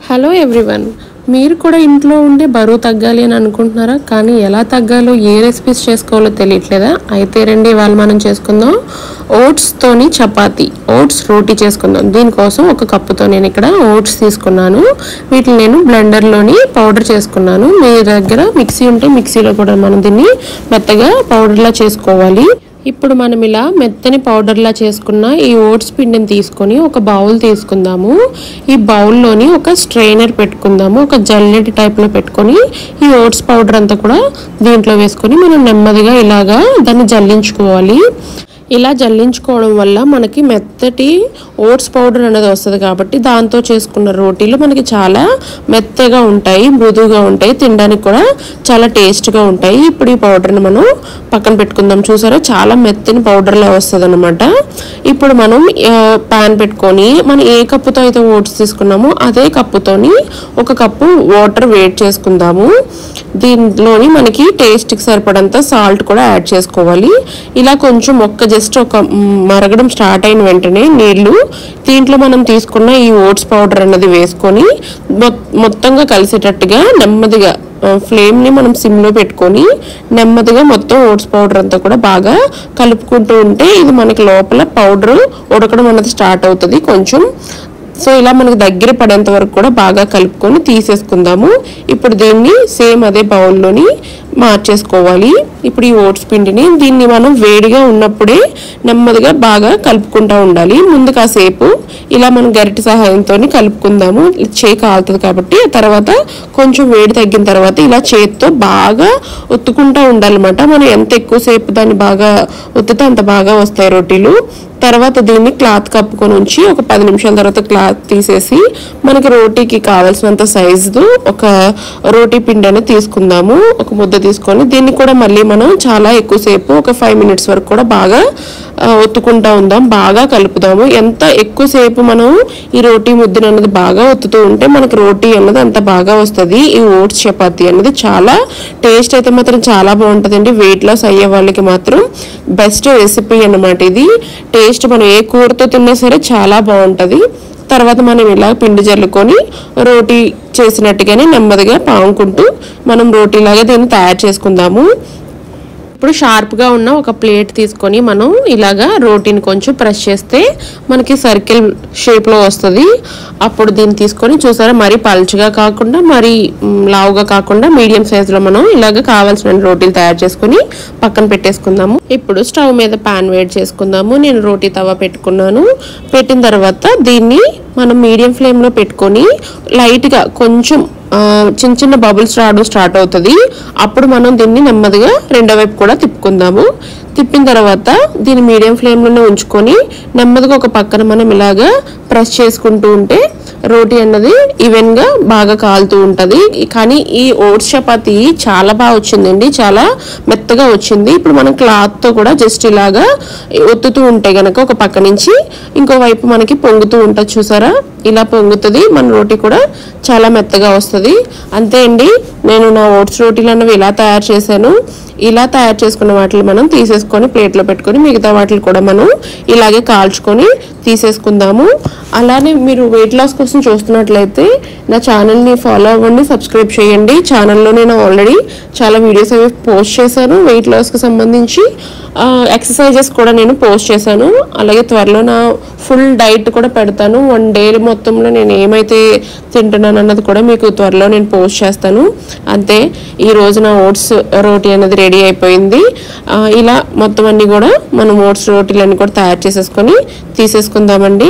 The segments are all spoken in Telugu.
హలో ఎవ్రీవన్ మీరు కూడా ఇంట్లో ఉండి బరువు తగ్గాలి అని అనుకుంటున్నారా కానీ ఎలా తగ్గాలో ఏ రెసిపీస్ చేసుకోవాలో తెలియట్లేదా అయితే రండి ఇవాళ మనం చేసుకుందాం ఓట్స్తోని చపాతి ఓట్స్ రోటీ చేసుకుందాం దీనికోసం ఒక కప్పుతో నేను ఇక్కడ ఓట్స్ తీసుకున్నాను వీటిని నేను బ్లెండర్లోని పౌడర్ చేసుకున్నాను మీ దగ్గర మిక్సీ ఉంటే మిక్సీలో కూడా మనం దీన్ని మెత్తగా పౌడర్లా చేసుకోవాలి ఇప్పుడు మనం ఇలా మెత్తని పౌడర్లా చేసుకున్న ఈ ఓట్స్ పిండిని తీసుకొని ఒక బౌల్ తీసుకుందాము ఈ బౌల్లోని ఒక స్ట్రైనర్ పెట్టుకుందాము ఒక జల్లెటి టైప్లో పెట్టుకొని ఈ ఓట్స్ పౌడర్ అంతా కూడా దీంట్లో వేసుకొని మనం నెమ్మదిగా ఇలాగా దాన్ని జల్లించుకోవాలి ఇలా జల్లించుకోవడం వల్ల మనకి మెత్తటి ఓట్స్ పౌడర్ అనేది వస్తుంది కాబట్టి దాంతో చేసుకున్న రోటీలు మనకి చాలా మెత్తగా ఉంటాయి మృదువుగా ఉంటాయి తినడానికి కూడా చాలా టేస్ట్గా ఉంటాయి ఇప్పుడు ఈ పౌడర్ని మనం పక్కన పెట్టుకుందాం చూసారా చాలా మెత్తని పౌడర్లా వస్తుంది అనమాట ఇప్పుడు మనం ప్యాన్ పెట్టుకొని మనం ఏ కప్పుతో అయితే ఓట్స్ తీసుకున్నామో అదే కప్పుతోని ఒక కప్పు వాటర్ వేడి చేసుకుందాము దీనిలోని మనకి టేస్ట్కి సరిపడంత సాల్ట్ కూడా యాడ్ చేసుకోవాలి ఇలా కొంచెం ఒక్క జస్ట్ ఒక మ్, మరగడం స్టార్ట్ అయిన వెంటనే నీళ్లు దీంట్లో మనం తీసుకున్న ఈ ఓట్స్ పౌడర్ అన్నది వేసుకొని మొ- మొత్తంగా కలిసేటట్టుగా నెమ్మదిగా ఆ, ఫ్లేమ్ని మనం సిమ్లో పెట్టుకొని నెమ్మదిగా మొత్తం ఓట్స్ పౌడర్ అంతా కూడా బాగా కలుపుకుంటూ ఉంటే ఇది మనకి లోపల పౌడర్ ఉడకడం అన్నది స్టార్ట్ అవుతుంది కొంచెం సో ఇలా మనకు దగ్గర పడేంత వరకు కూడా బాగా కలుపుకొని తీసేసుకుందాము ఇప్పుడు దీన్ని సేమ్ అదే బౌల్లోని మార్చేసుకోవాలి ఇప్పుడు ఈ ఓట్స్ పిండిని దీన్ని మనం వేడిగా ఉన్నప్పుడే నెమ్మదిగా బాగా కలుపుకుంటూ ఉండాలి ముందు కాసేపు ఇలా మనం గరిటె సహాయంతో కలుపుకుందాము చేయి కాలుతుంది కాబట్టి ఆ తర్వాత కొంచెం వేడి తగ్గిన తర్వాత ఇలా చేతితో బాగా ఒత్తుకుంటూ ఉండాలన్నమాట మనం ఎంత ఎక్కువసేపు దాన్ని బాగా ఒత్తితే అంత బాగా వస్తాయి రొట్టెలు తర్వాత దీన్ని క్లాత్ కప్పుకొని ఉంచి ఒక పది నిమిషాల తర్వాత క్లాత్ తీసేసి మనకి రోటీకి కావాల్సినంత సైజు ఒక రోటీ పిండి అనేది తీసుకుందాము ఒక ముద్ద తీసుకొని దీన్ని కూడా మళ్ళీ మనం చాలా ఎక్కువసేపు ఒక ఫైవ్ మినిట్స్ వరకు కూడా బాగా ఆ, ఒత్తుకుంటా ఉందాం బాగా కలుపుదాము ఎంత ఎక్కువసేపు మనం ఈ రోటీ ముద్దను అన్నది బాగా ఒత్తుతూ ఉంటే మనకి రోటీ అన్నది అంత బాగా వస్తుంది ఈ ఓట్స్ చపాతి అనేది చాలా టేస్ట్ అయితే మాత్రం చాలా బాగుంటుందండి వెయిట్ లాస్ అయ్యే వాళ్ళకి మాత్రం బెస్ట్ రెసిపీ అన్నమాట ఇది టేస్ట్ మనం ఏ కూరతో తిన్నా సరే చాలా బాగుంటుంది తర్వాత మనం ఇలా పిండి జల్లుకొని రోటీ చేసినట్టుగానే నెమ్మదిగా పాముకుంటూ మనం రోటీలాగా దీన్ని తయారు చేసుకుందాము ఇప్పుడు షార్ప్గా ఉన్న ఒక ప్లేట్ తీసుకొని మనం ఇలాగా రోటీని కొంచెం ప్రెస్ చేస్తే మనకి సర్కిల్ షేప్లో వస్తుంది అప్పుడు దీన్ని తీసుకొని చూసారా మరీ పల్చగా కాకుండా మరీ మ్, లావుగా కాకుండా మీడియం సైజులో మనం ఇలాగ కావాల్సిన రోటీలు తయారు చేసుకొని పక్కన పెట్టేసుకుందాము ఇప్పుడు స్టవ్ మీద పాన్ వేడి చేసుకుందాము నేను రోటీ తవా పెట్టుకున్నాను పెట్టిన తర్వాత దీన్ని మనం మీడియం ఫ్లేమ్లో పెట్టుకొని లైట్గా కొంచెం ఆ, చిన్న చిన్న బబుల్స్ రావడం స్టార్ట్ అవుతుంది అప్పుడు మనం దీన్ని నెమ్మదిగా రెండో వైపు కూడా తిప్పుకుందాము తిప్పిన తర్వాత దీన్ని మీడియం ఫ్లేమ్లోనే ఉంచుకొని నెమ్మదిగా ఒక పక్కన మనం ఇలాగా ప్రెస్ చేసుకుంటూ ఉంటే రోటీ అన్నది ఈవెన్గా బాగా కాలుతూ ఉంటుంది కానీ ఈ ఓట్స్ చపాతి చాలా బాగా వచ్చిందండి చాలా మెత్తగా వచ్చింది ఇప్పుడు మనం క్లాత్తో కూడా జస్ట్ ఇలాగా ఒత్తుతూ ఉంటే గనక ఒక పక్క నుంచి ఇంకో వైపు మనకి పొంగుతూ ఉంటుంది చూసారా ఇలా పొంగుతుంది మన రోటీ కూడా చాలా మెత్తగా వస్తుంది అంతే అండి నేను నా ఓట్స్ రోటీలు అన్నవి ఇలా తయారు చేశాను ఇలా తయారు చేసుకున్న వాటిని మనం తీసేసుకొని ప్లేట్లో పెట్టుకొని మిగతా వాటిని కూడా మనం ఇలాగే కాల్చుకొని తీసేసుకుందాము అలానే మీరు వెయిట్ లాస్ కోసం చూస్తున్నట్లయితే నా ఛానల్ని ఫాలో అవ్వండి సబ్స్క్రైబ్ చేయండి ఛానల్లో నేను ఆల్రెడీ చాలా వీడియోస్ అవి పోస్ట్ చేశాను వెయిట్ లాస్కి సంబంధించి ఎక్సర్సైజెస్ కూడా నేను పోస్ట్ చేశాను అలాగే త్వరలో నా ఫుల్ డైట్ కూడా పెడతాను వన్ డే మొత్తంలో నేను ఏమైతే తింటున్నాను అన్నది కూడా మీకు త్వరలో నేను పోస్ట్ చేస్తాను అంతే ఈ రోజు నా ఓట్స్ రోటీ అనేది రెడీ అయిపోయింది ఆ, ఇలా మొత్తం అన్ని కూడా మనం ఓట్స్ రోటీలన్నీ కూడా తయారు చేసేసుకొని తీసేసుకుందామండి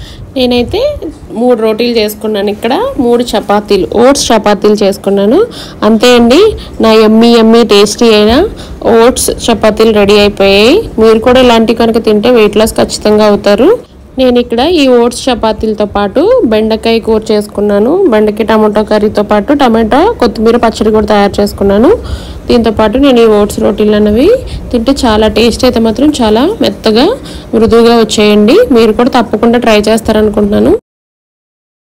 నేనైతే మూడు రోటీలు చేసుకున్నాను ఇక్కడ మూడు చపాతీలు ఓట్స్ చపాతీలు చేసుకున్నాను అంతే అండి నా ఎమ్మి ఎమ్మి టేస్టీ అయిన ఓట్స్ చపాతీలు రెడీ అయిపోయాయి మీరు కూడా ఇలాంటివి కనుక తింటే వెయిట్ లాస్ ఖచ్చితంగా అవుతారు నేను ఇక్కడ ఈ ఓట్స్ చపాతీలతో పాటు బెండకాయ కూర చేసుకున్నాను బెండకాయ టమాటో కర్రీతో పాటు టమాటో కొత్తిమీర పచ్చడి కూడా తయారు చేసుకున్నాను దీంతో పాటు నేను ఈ ఓట్స్ రోటీలు అనేవి తింటే చాలా టేస్ట్ అయితే మాత్రం చాలా మెత్తగా మృదువుగా వచ్చేయండి మీరు కూడా తప్పకుండా ట్రై చేస్తారనుకుంటున్నాను